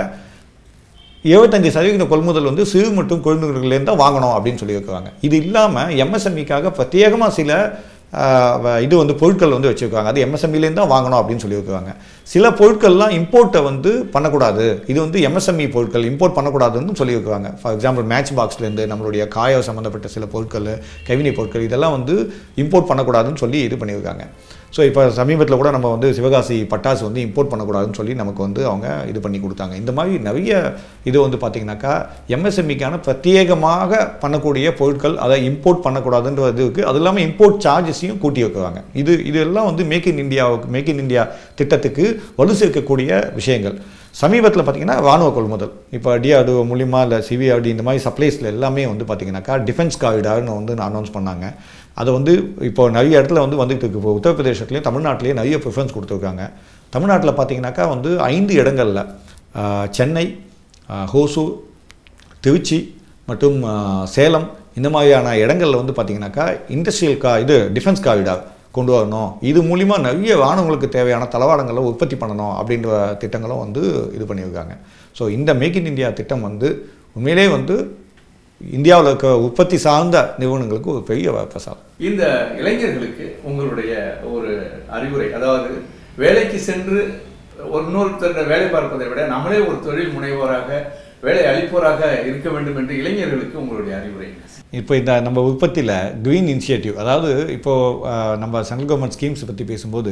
இருபத்தஞ்சி சதவீத கொள்முதல் வந்து சிறு மற்றும் குழந்தைகள்லேருந்து தான் வாங்கணும் அப்படின்னு சொல்லியிருக்காங்க இது இல்லாமல் எம்எஸ்எம்இக்காக பிரத்யேகமாக சில ஆஹ், வ- இது வந்து பொருட்கள் வந்து வச்சுருக்காங்க அது எம்எஸ்எம்இலேருந்து தான் வாங்கணும் அப்படின்னு சொல்லியிருக்காங்க சில பொருட்கள்லாம் இம்போர்ட்டை வந்து பண்ணக்கூடாது இது வந்து எம்எஸ்எம்இ பொருட்கள் இம்போர்ட் பண்ணக்கூடாதுன்னு சொல்லியிருக்காங்க ஃபார் எக்ஸாம்பிள் மேட்ச் பாக்ஸ்லேருந்து நம்மளுடைய காய சம்மந்தப்பட்ட சில பொருட்கள் கைவினை பொருட்கள் இதெல்லாம் வந்து இம்போர்ட் பண்ணக்கூடாதுன்னு சொல்லி இது பண்ணியிருக்காங்க ஸோ இப்போ சமீபத்தில் கூட நம்ம வந்து சிவகாசி பட்டாசு வந்து இம்போர்ட் பண்ணக்கூடாதுன்னு சொல்லி நமக்கு வந்து அவங்க இது பண்ணி கொடுத்தாங்க இந்த மாதிரி நிறைய இது வந்து பார்த்திங்கனாக்கா எம்எஸ்எம்இக்கான பிரத்யேகமாக பண்ணக்கூடிய பொருட்கள் அதை இம்போர்ட் பண்ணக்கூடாதுன்ற இது இருக்குது அது இல்லாமல் இம்போர்ட் சார்ஜஸையும் கூட்டி வைக்கிறாங்க இது இதெல்லாம் வந்து மேக் இன் இந்தியாவுக்கு மேக் இன் இந்தியா திட்டத்துக்கு வலு சேர்க்கக்கூடிய விஷயங்கள் சமீபத்தில் பார்த்தீங்கன்னா ராணுவ கொள்முதல் இப்போ டிஆர்டிஓ மூலியமாக இல்லை சிவிஆர்டி இந்த மாதிரி சப்ளைஸில் எல்லாமே வந்து பார்த்தீங்கன்னாக்கா டிஃபென்ஸ் காரிடார்னு வந்து அனௌன்ஸ் பண்ணாங்க அதை வந்து இப்போ நிறைய இடத்துல வந்து வந்துட்டு இருக்கு இப்போ உத்தரப்பிரதேசத்துலேயும் தமிழ்நாட்டிலேயும் நிறைய ப்ரிஃபரன்ஸ் கொடுத்துருக்காங்க தமிழ்நாட்டில் பார்த்தீங்கன்னாக்கா வந்து ஐந்து இடங்களில் ஆஹ், சென்னை ஆஹ், ஹோசூர் திருச்சி மற்றும் ஆஹ், சேலம் இந்த மாதிரியான இடங்களில் வந்து பார்த்தீங்கன்னாக்கா இண்டஸ்ட்ரியல் கா இது டிஃபென்ஸ் காரிடார் கொண்டு வரணும் இது மூலிமா நிறைய ராணுவங்களுக்கு தேவையான தளவாடங்களை உற்பத்தி பண்ணணும் அப்படின்ற திட்டங்களும் வந்து இது பண்ணியிருக்காங்க ஸோ இந்த மேக் இன் இந்தியா திட்டம் வந்து உண்மையிலே வந்து இந்தியாவில் இருக்க உற்பத்தி சார்ந்த நிறுவனங்களுக்கு ஒரு பெரிய வரப்பிரசாதம் இந்த இளைஞர்களுக்கு உங்களுடைய ஒரு அறிவுரை அதாவது வேலைக்கு சென்று ஒரு இன்னொருத்தர் வேலை பார்ப்பதை விட நம்மளே ஒரு தொழில் முனைவோராக வேலை அளிப்போராக இருக்க வேண்டும் என்று இளைஞர்களுக்கு உங்களுடைய அறிவுரை என்ன? இப்போ இந்த நம்ம உற்பத்தியில் க்ரீன் இனிஷியேட்டிவ் அதாவது இப்போது நம்ம சென்ட்ரல் கவர்மெண்ட் ஸ்கீம்ஸ் பற்றி பேசும்போது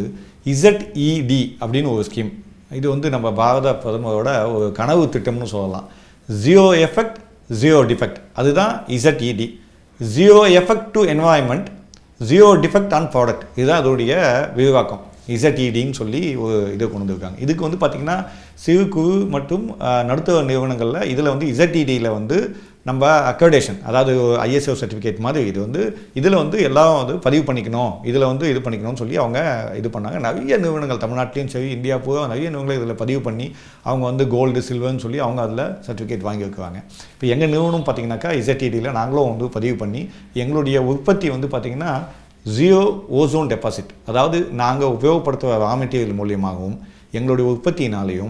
இசட்இடி அப்படின்னு ஒரு ஸ்கீம் இது வந்து நம்ம பாரத பிரதமரோட ஒரு கனவு திட்டம்னு சொல்லலாம் ஜியோ எஃபெக்ட் ஜியோ டிஃபெக்ட் அதுதான் ZED zero effect to environment zero defect on product இதுதான் அதோடைய விரிவாக்கம் இசட்இடின்னு சொல்லி ஒரு இதை கொண்டு வந்திருக்காங்க இதுக்கு வந்து பார்த்திங்கன்னா சிறு குறு மற்றும் அஹ், நடுத்தர நிறுவனங்களில் இதில் வந்து இசட்இடியில் வந்து நம்ம அக்கடேஷன் அதாவது ஐஎஸ்ஓ சர்டிஃபிகேட் மாதிரி இது வந்து இதில் வந்து எல்லாம் வந்து பதிவு பண்ணிக்கணும் இதில் வந்து இது பண்ணிக்கணும்னு சொல்லி அவங்க இது பண்ணாங்க நிறைய நிறுவனங்கள் தமிழ்நாட்டிலையும் சரி இந்தியா பூரா நிறைய நிறுவனங்கள் இதில் பதிவு பண்ணி அவங்க வந்து கோல்டு சில்வர்னு சொல்லி அவங்க அதில் சர்டிஃபிகேட் வாங்கி வைக்குவாங்க இப்போ எங்கள் நிறுவனம் பார்த்தீங்கன்னாக்கா இசட்இடியில் நாங்களும் வந்து பதிவு பண்ணி எங்களுடைய உற்பத்தி வந்து பார்த்திங்கன்னா ஜியோ ஓசோன் டெபாசிட் அதாவது நாங்கள் உபயோகப்படுத்துகிற ரா மெட்டீரியல் மூலியமாகவும் எங்களுடைய உற்பத்தியினாலேயும்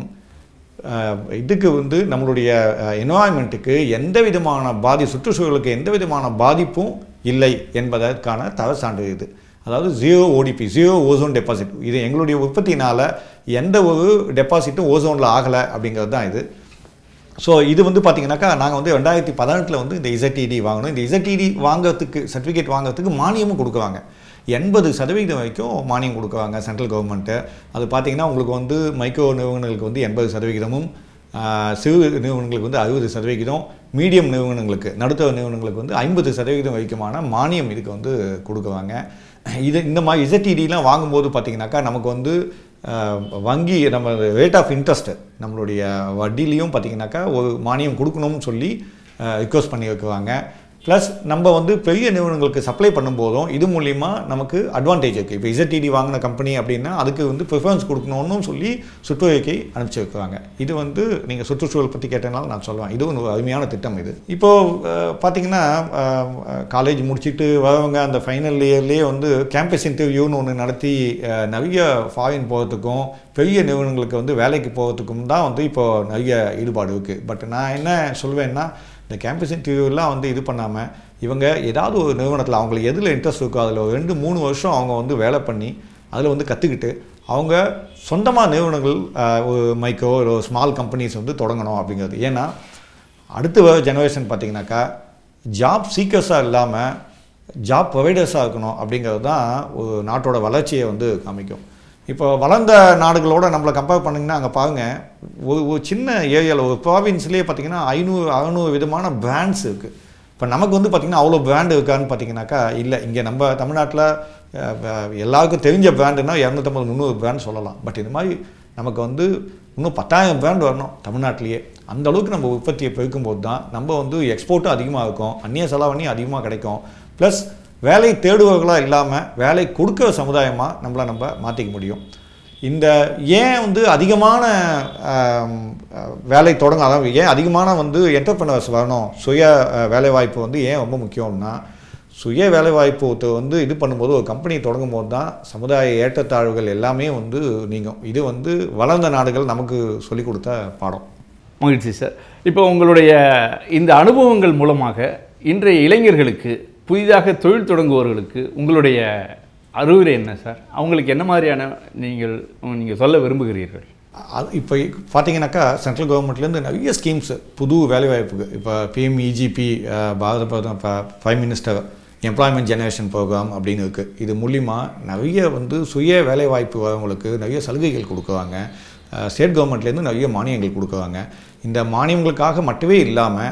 அஹ், இதுக்கு வந்து நம்மளுடைய என்வாயன்மெண்ட்டுக்கு எந்த விதமான பாதி சுற்றுச்சூழலுக்கு எந்த விதமான பாதிப்பும் இல்லை என்பதற்கான தர சான்று இது அதாவது zero ODP zero ozone deposit இது எங்களுடைய உற்பத்தியினால் எந்த ஒரு டெபாசிட்டும் ஓசோனில் ஆகலை அப்படிங்கிறது தான் இது ஸோ இது வந்து பார்த்தீங்கன்னாக்கா நாங்கள் வந்து ரெண்டாயிரத்தி பதினெட்டில் வந்து இந்த இசட்இடி வாங்கணும் இந்த இசட்இடி வாங்குறதுக்கு சர்டிஃபிகேட் வாங்குறதுக்கு மானியமும் கொடுக்குறாங்க எண்பது சதவீதம் வரைக்கும் மானியம் கொடுக்குறாங்க சென்ட்ரல் கவர்மெண்ட்டு அது பார்த்தீங்கன்னா உங்களுக்கு வந்து மைக்ரோ நிறுவனங்களுக்கு வந்து எண்பது சதவிகிதமும் ஆஹ், சிறு நிறுவனங்களுக்கு வந்து அறுபது சதவிகிதம் மீடியம் நிறுவனங்களுக்கு நடுத்தர நிறுவனங்களுக்கு வந்து ஐம்பது சதவிகிதம் வரைக்குமான மானியம் இதுக்கு வந்து கொடுக்குறாங்க இது இந்த மாதிரி இசட்இடிலாம் வாங்கும்போது பார்த்தீங்கன்னாக்கா நமக்கு வந்து ஆஹ், வங்கி நம்ம ரேட் ஆஃப் இன்ட்ரெஸ்ட் நம்மளுடைய வட்டிலையும் பார்த்தீங்கன்னாக்கா ஒரு மானியம் கொடுக்கணும்னு சொல்லி ரிக்வஸ்ட் பண்ணி வைக்குவாங்க ப்ளஸ் நம்ம வந்து பெரிய நிறுவனங்களுக்கு சப்ளை பண்ணும்போதும் இது மூலிமா நமக்கு அட்வான்டேஜ் இருக்குது இப்போ இசட்இடி வாங்கின கம்பெனி அப்படின்னா அதுக்கு வந்து ப்ரிஃபரன்ஸ் கொடுக்கணும்னு சொல்லி சுற்றுச்சூழலுக்கு அனுப்பிச்சி வைக்கிறாங்க இது வந்து நீங்கள் சுற்றுச்சூழல் பற்றி கேட்டனால நான் சொல்லுவேன் இது ஒரு அருமையான திட்டம் இது இப்போது பார்த்தீங்கன்னா காலேஜ் முடிச்சுட்டு வரவங்க அந்த ஃபைனல் இயர்லேயே வந்து கேம்பஸ் இன்டர்வியூன்னு ஒன்று நடத்தி அஹ், நிறைய ஃபாரின் போகிறதுக்கும் பெரிய நிறுவனங்களுக்கு வந்து வேலைக்கு போகிறதுக்கும் தான் வந்து இப்போ நிறைய ஈடுபாடு இருக்குது பட் நான் என்ன சொல்வேன்னா இந்த கேம்பஸ் இன்டர்வியூலாம் வந்து இது பண்ணாமல் இவங்க ஏதாவது ஒரு நிறுவனத்தில் அவங்களுக்கு எதில் இன்ட்ரெஸ்ட் இருக்கோ அதில் ஒரு ரெண்டு மூணு வருஷம் அவங்க வந்து வேலை பண்ணி அதில் வந்து கற்றுக்கிட்டு அவங்க சொந்தமாக நிறுவனங்கள் ஆஹ், ஒரு மைக்கோ ஒரு ஸ்மால் கம்பெனிஸ் வந்து தொடங்கணும் அப்படிங்கிறது ஏன்னா அடுத்த வர ஜெனரேஷன் பார்த்தீங்கன்னாக்கா ஜாப் சீக்கர்ஸாக இல்லாமல் ஜாப் ப்ரொவைடர்ஸாக இருக்கணும் அப்படிங்கிறது தான் ஒரு நாட்டோட வளர்ச்சியை வந்து காமிக்கும் இப்போ வளர்ந்த நாடுகளோட நம்மளை கம்பேர் பண்ணிங்கன்னா அங்கே பாருங்கள் ஒரு ஒரு சின்ன ஏரியாவில் ஒரு ப்ராவின்ஸ்லேயே பார்த்தீங்கன்னா ஐநூறு அறநூறு விதமான பிராண்ட்ஸ் இருக்குது இப்போ நமக்கு வந்து பார்த்திங்கன்னா அவ்வளோ பிராண்டு இருக்கான்னு பார்த்தீங்கன்னாக்கா இல்லை இங்கே நம்ம தமிழ்நாட்டில் எல்லாருக்கும் தெரிஞ்ச பிராண்டுனா இரநூத்தம்பது முந்நூறு பிராண்ட் சொல்லலாம் பட் இது மாதிரி நமக்கு வந்து இன்னும் பத்தாயிரம் பிராண்ட் வரணும் தமிழ்நாட்டிலேயே அந்த அளவுக்கு நம்ம உற்பத்தியை பெருக்கும்போது தான் நம்ம வந்து எக்ஸ்போர்ட்டும் அதிகமாக இருக்கும் அந்நிய செலவணியும் அதிகமாக கிடைக்கும் ப்ளஸ் வேலை தேடுபவர்களாக இல்லாமல் வேலை கொடுக்குற சமுதாயமாக நம்மளை நம்ம மாற்றிக்க முடியும் இந்த ஏன் வந்து அதிகமான ஆம், அஹ், வேலை தொடங்க அதாவது ஏன் அதிகமான வந்து என்டர்பிரனர்ஸ் வரணும் சுய அஹ், வேலைவாய்ப்பு வந்து ஏன் ரொம்ப முக்கியம்னா சுய வேலைவாய்ப்பு ஒருத்தர் வந்து இது பண்ணும்போது ஒரு கம்பெனி தொடங்கும் போது தான் சமுதாய ஏற்றத்தாழ்வுகள் எல்லாமே வந்து நீங்கும் இது வந்து வளர்ந்த நாடுகள் நமக்கு சொல்லிக் கொடுத்த பாடம் மகிழ்ச்சி சார் இப்போ உங்களுடைய இந்த அனுபவங்கள் மூலமாக இன்றைய இளைஞர்களுக்கு புதிதாக தொழில் தொடங்குபவர்களுக்கு உங்களுடைய அறிவுரை என்ன சார் அவங்களுக்கு என்ன மாதிரியான நீங்கள் நீங்கள் சொல்ல விரும்புகிறீர்கள் அது இப்போ பார்த்தீங்கன்னாக்கா சென்ட்ரல் கவர்மெண்ட்லேருந்து நிறைய ஸ்கீம்ஸ் புது வேலைவாய்ப்புக்கு இப்போ பிஎம்இஜிபி பாரத பிரதம prime minister employment generation programme அப்படின்னு இருக்குது இது மூலிமா நிறைய வந்து சுய வேலைவாய்ப்பு வரவங்களுக்கு நிறைய சலுகைகள் கொடுக்குறாங்க ஸ்டேட் கவர்மெண்ட்லேருந்து நிறைய மானியங்கள் கொடுக்குறாங்க இந்த மானியங்களுக்காக மட்டுமே இல்லாமல்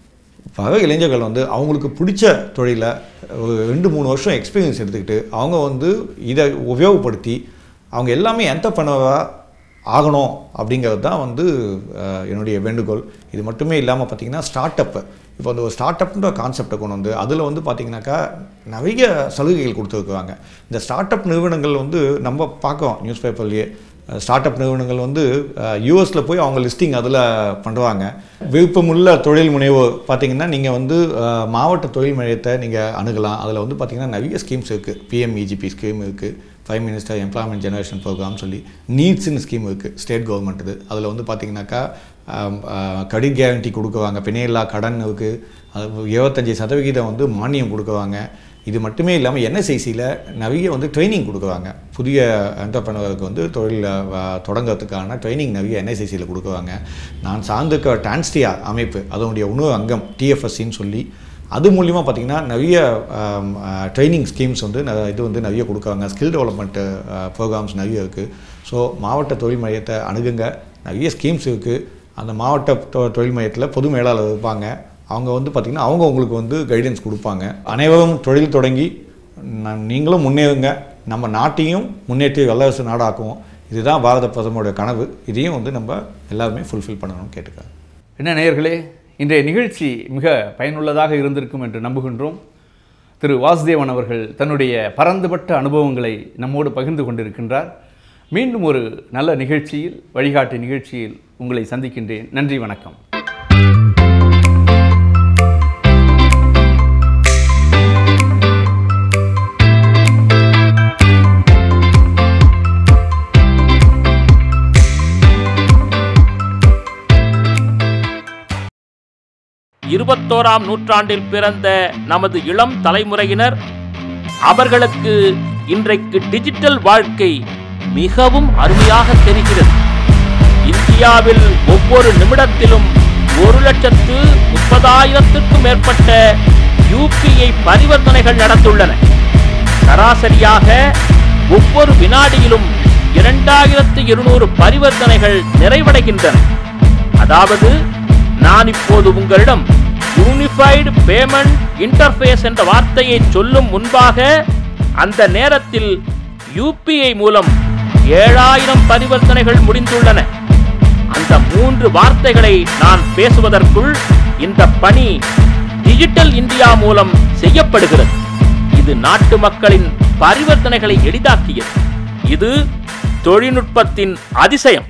வர இளைஞர்கள் வந்து அவங்களுக்கு பிடிச்ச தொழிலை ஒரு ரெண்டு மூணு வருஷம் எக்ஸ்பீரியன்ஸ் எடுத்துக்கிட்டு அவங்க வந்து இதை உபயோகப்படுத்தி அவங்க எல்லாமே என்டர்பிரனராக ஆகணும் அப்படிங்கிறது தான் வந்து அஹ், என்னுடைய வேண்டுகோள் இது மட்டுமே இல்லாமல் பார்த்தீங்கன்னா ஸ்டார்ட் அப்பு இப்போ அந்த ஒரு ஸ்டார்ட் அப்ன்ற கான்செப்டை கொண்டு வந்து அதில் வந்து பார்த்தீங்கன்னாக்கா நிறைய சலுகைகள் கொடுத்துருக்குறாங்க இந்த ஸ்டார்ட் அப் நிறுவனங்கள் வந்து நம்ம பார்க்கோம் நியூஸ் பேப்பர்லேயே ஸ்டார்ட் அப் நிறுவனங்கள் வந்து யூஎஸில் போய் அவங்க லிஸ்டிங் அதில் பண்ணுவாங்க விருப்பமுள்ள தொழில் முனைவோர் பார்த்தீங்கன்னா நீங்கள் வந்து அஹ், மாவட்ட தொழில் மையத்தை நீங்கள் அணுகலாம் அதில் வந்து பார்த்தீங்கன்னா நிறைய ஸ்கீம்ஸ் இருக்குது பிஎம்இஜிபி ஸ்கீம் இருக்குது prime minister employment generation programme சொல்லி நீட்ஸ்னு ஸ்கீம் இருக்குது ஸ்டேட் கவர்மெண்ட் இது அதில் வந்து பார்த்தீங்கன்னாக்கா கடிட் கேரண்டி கொடுக்குவாங்க பிணையில்லா கடன் இருக்குது அது இருபத்தஞ்சி சதவிகிதம் வந்து மானியம் கொடுக்குவாங்க இது மட்டுமே இல்லாமல் என்எஸ்ஐசியில் நிறைய வந்து ட்ரைனிங் கொடுக்குறாங்க புதிய என்டர்பிரனருக்கு வந்து தொழில் அஹ், தொடங்கறதுக்கான ட்ரைனிங் நிறைய என்எஸ்ஐசியில் கொடுக்குறாங்க நான் சார்ந்திருக்கிற டான்ஸ்டியா அமைப்பு அதனுடைய உணவு அங்கம் டிஎஃப்எஸ்சின்னு சொல்லி அது மூலிமா பார்த்தீங்கன்னா நிறைய ட்ரைனிங் ஸ்கீம்ஸ் வந்து ந- இது வந்து நிறைய கொடுக்குறாங்க ஸ்கில் டெவலப்மெண்ட் ப்ரோக்ராம்ஸ் நிறைய இருக்குது ஸோ மாவட்ட தொழில் மையத்தை அணுகுங்க நிறைய ஸ்கீம்ஸ் இருக்குது அந்த மாவட்ட தொ- தொழில் மையத்தில் பொது மேலாளர் இருப்பாங்க அவங்க வந்து பார்த்திங்கன்னா அவங்க உங்களுக்கு வந்து கைடன்ஸ் கொடுப்பாங்க அனைவரும் தொழில் தொடங்கி ந- நீங்களும் முன்னேறுங்க நம்ம நாட்டையும் முன்னேற்றி வல்லரசு நாடாக்குவோம் இதுதான் பாரத பிரதமருடைய கனவு இதையும் வந்து நம்ம எல்லாருமே ஃபுல்ஃபில் பண்ணணும்னு கேட்டுக்கிறேன் என்ன நேயர்களே இன்றைய நிகழ்ச்சி மிக பயனுள்ளதாக இருந்திருக்கும் என்று நம்புகின்றோம் திரு வாசுதேவன் அவர்கள் தன்னுடைய பரந்துபட்ட அனுபவங்களை நம்மோடு பகிர்ந்து கொண்டிருக்கின்றார் மீண்டும் ஒரு நல்ல நிகழ்ச்சியில் வழிகாட்டி நிகழ்ச்சியில் உங்களை சந்திக்கின்றேன் நன்றி வணக்கம் இருபத்தோராம் நூற்றாண்டில் பிறந்த நமது இளம் தலைமுறையினர் அவர்களுக்கு இன்றைக்கு டிஜிட்டல் வாழ்க்கை மிகவும் அருமையாக தெரிகிறது இந்தியாவில் ஒவ்வொரு நிமிடத்திலும் ஒரு லட்சத்து முப்பதாயிரத்திற்கும் மேற்பட்ட யூபிஐ பரிவர்த்தனைகள் நடந்துள்ளன சராசரியாக ஒவ்வொரு வினாடியிலும் இரண்டாயிரத்து இருநூறு பரிவர்த்தனைகள் நிறைவடைகின்றன அதாவது நான் இப்போது உங்களிடம் யூனிஃபைடு பேமெண்ட் இன்டர்ஃபேஸ் என்ற வார்த்தையை சொல்லும் முன்பாக அந்த நேரத்தில் யூபிஐ மூலம் ஏழாயிரம் பரிவர்த்தனைகள் முடிந்துள்ளன அந்த மூன்று வார்த்தைகளை நான் பேசுவதற்குள் இந்த பணி டிஜிட்டல் இந்தியா மூலம் செய்யப்படுகிறது இது நாட்டு மக்களின் பரிவர்த்தனைகளை எளிதாக்கியது இது தொழில்நுட்பத்தின் அதிசயம்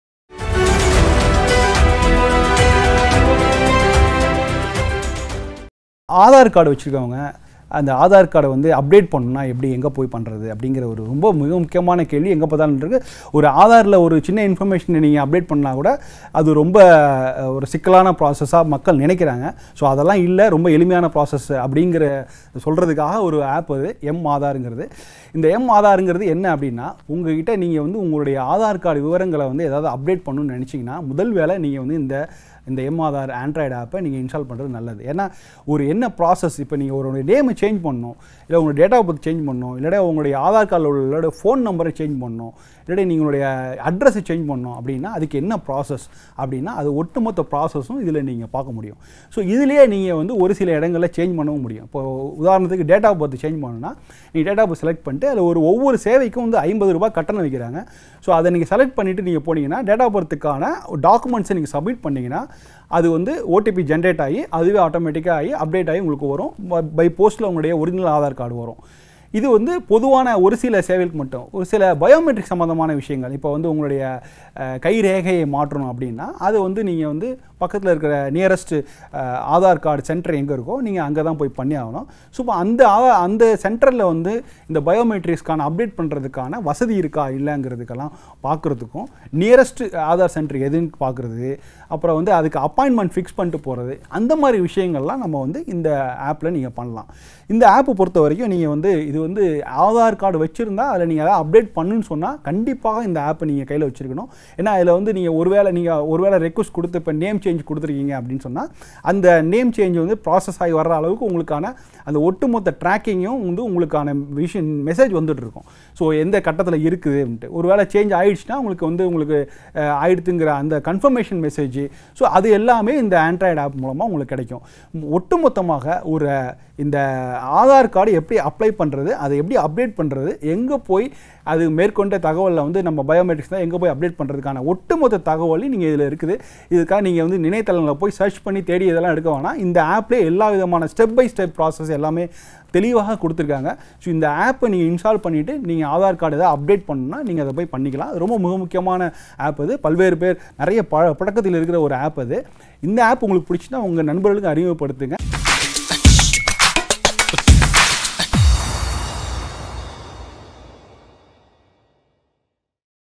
ஆதார் கார்டு வச்சுருக்கவங்க அந்த ஆதார் கார்டை வந்து அப்டேட் பண்ணணும்னா எப்படி எங்கே போய் பண்ணுறது அப்படிங்கிற ஒரு ரொம்ப மிக முக்கியமான கேள்வி எங்கே பார்த்தாலும் இருக்கு ஒரு ஆதாரில் ஒரு சின்ன இன்ஃபர்மேஷனை நீங்கள் அப்டேட் பண்ணால் கூட அது ரொம்ப அஹ், ஒரு சிக்கலான ப்ராசஸாக மக்கள் நினைக்கிறாங்க ஸோ அதெல்லாம் இல்லை ரொம்ப எளிமையான ப்ராசஸ் அப்படிங்கிற சொல்கிறதுக்காக ஒரு ஆப் அது எம் ஆதாருங்கிறது இந்த எம் ஆதாருங்கிறது என்ன அப்படின்னா உங்ககிட்ட நீங்கள் வந்து உங்களுடைய ஆதார் கார்டு விவரங்களை வந்து ஏதாவது அப்டேட் பண்ணணும்னு நினச்சிங்கன்னா முதல் வேலை நீங்கள் வந்து இந்த இந்த எம் ஆதார் ஆண்ட்ராய்டு ஆப்பை நீங்கள் இன்ஸ்டால் பண்ணுறது நல்லது ஏன்னா ஒரு என்ன ப்ராசஸ் இப்போ நீங்கள் ஒரு நேமை சேஞ்ச் பண்ணணும் இல்லை உங்களுடைய டேட்டா பற்றி சேஞ்ச் பண்ணணும் இல்லைடா உங்களுடைய ஆதார் கார்டில் உள்ள ஃபோன் நம்பரை சேஞ்ச் பண்ணணும் இல்லாட்டி நீங்களுடைய அட்ரஸை சேஞ்ச் பண்ணணும் அப்படின்னா அதுக்கு என்ன ப்ராசஸ் அப்படின்னா அது ஒட்டுமொத்த ப்ராசஸும் இதில் நீங்கள் பார்க்க முடியும் ஸோ இதுலேயே நீங்கள் வந்து ஒரு சில இடங்களில் சேஞ்ச் பண்ணவும் முடியும் இப்போ உதாரணத்துக்கு டேட்டா பர்த் சேஞ்ச் பண்ணணும்னா நீங்கள் டேட்டா பர்த் செலக்ட் பண்ணிட்டு அதில் ஒரு ஒவ்வொரு சேவைக்கும் வந்து ஐம்பது ரூபாய் கட்டணம் வைக்கிறாங்க ஸோ அதை நீங்கள் செலக்ட் பண்ணிவிட்டு நீங்கள் போனீங்கன்னா டேட்டா பர்த்துக்கான டாக்குமெண்ட்ஸை நீங்கள் சப்மிட் பண்ணீங்கன்னா அது வந்து ஓடிபி ஜென்ரேட் ஆகி அதுவே ஆட்டோமேட்டிக்காக ஆகி அப்டேட் ஆகி உங்களுக்கு வரும் பை போஸ்ட்டில் உங்களுடைய ஒரிஜினல் ஆதார் கார்டு வரும் இது வந்து பொதுவான ஒரு சில சேவைகளுக்கு மட்டும் ஒரு சில பயோமெட்ரிக் சம்மந்தமான விஷயங்கள் இப்போ வந்து உங்களுடைய அஹ், கை ரேகையை மாற்றணும் அப்படின்னா அது வந்து நீங்கள் வந்து பக்கத்தில் இருக்கிற நியரஸ்ட் ஆதார் கார்டு சென்டர் எங்கே இருக்கோ நீங்கள் அங்கே தான் போய் பண்ணி ஆகணும் ஸோ இப்போ அந்த ஆதா- அந்த சென்டரில் வந்து இந்த பயோமெட்ரிக்ஸ்க்கான அப்டேட் பண்ணுறதுக்கான வசதி இருக்கா இல்லைங்கிறதுக்கெல்லாம் பார்க்குறதுக்கும் நியரஸ்ட் ஆதார் சென்டர் எதுன்னு பார்க்குறது அப்புறம் வந்து அதுக்கு அப்பாயின்மெண்ட் ஃபிக்ஸ் பண்ணிட்டு போகிறது அந்த மாதிரி விஷயங்கள்லாம் நம்ம வந்து இந்த ஆப்பில் நீங்கள் பண்ணலாம் இந்த ஆப்பை பொறுத்த வரைக்கும் நீங்கள் வந்து இது வந்து ஆதார் கார்டு வச்சுருந்தா அதில் நீங்கள் அதை அப்டேட் பண்ணுன்னு சொன்னால் கண்டிப்பாக இந்த ஆப்பை நீங்கள் கையில் வச்சுருக்கணும் ஏன்னா அதில் வந்து நீங்கள் ஒருவேளை நீங்கள் ஒருவேளை ரெக்வஸ்ட் கொடுத்து இப்போ நேம் சேஞ்ச் கொடுத்துருக்கீங்க அப்படின்னு சொன்னால் அந்த நேம் சேஞ்ச் வந்து ப்ராசஸ் ஆகி வர்ற அளவுக்கு உங்களுக்கான அந்த ஒட்டுமொத்த ட்ராக்கிங்கும் வந்து உங்களுக்கான விஷயம் மெசேஜ் வந்துட்டு இருக்கும் ஸோ எந்த கட்டத்தில் இருக்குதுன்ட்டு ஒருவேளை சேஞ்ச் ஆயிடுச்சுன்னா உங்களுக்கு வந்து உங்களுக்கு அஹ், ஆயிடுத்துங்கிற அந்த கன்ஃபர்மேஷன் மெசேஜ் ஸோ அது எல்லாமே இந்த ஆண்ட்ராய்டு ஆப் மூலமாக உங்களுக்கு கிடைக்கும் ம், ஒட்டுமொத்தமாக ஒரு இந்த ஆதார் கார்டு எப்படி அப்ளை பண்ணுறது அதை எப்படி அப்டேட் பண்ணுறது எங்கே போய் அது மேற்கொண்ட தகவலில் வந்து நம்ம பயோமெட்ரிக்ஸ் தான் எங்கே போய் அப்டேட் பண்ணுறதுக்கான ஒட்டுமொத்த தகவலையும் நீங்கள் இதில் இருக்குது இதுக்காக நீங்கள் வந்து இணையதளங்களில் போய் சர்ச் பண்ணி தேடி இதெல்லாம் எடுக்க வேணாம் இந்த ஆப்லேயே எல்லா விதமான ஸ்டெப் பை ஸ்டெப் ப்ராசஸ் எல்லாமே தெளிவாக கொடுத்துருக்காங்க ஸோ இந்த ஆப்பை நீங்கள் இன்ஸ்டால் பண்ணிவிட்டு நீங்கள் ஆதார் கார்டு ஏதாவது அப்டேட் பண்ணணும்னா நீங்கள் அதை போய் பண்ணிக்கலாம் அது ரொம்ப மிக முக்கியமான ஆப் அது பல்வேறு பேர் நிறைய ப பழக்கத்தில் இருக்கிற ஒரு ஆப் அது இந்த ஆப் உங்களுக்கு பிடிச்சினா உங்கள் நண்பர்களுக்கு அறிமுகப்படுத்துங்க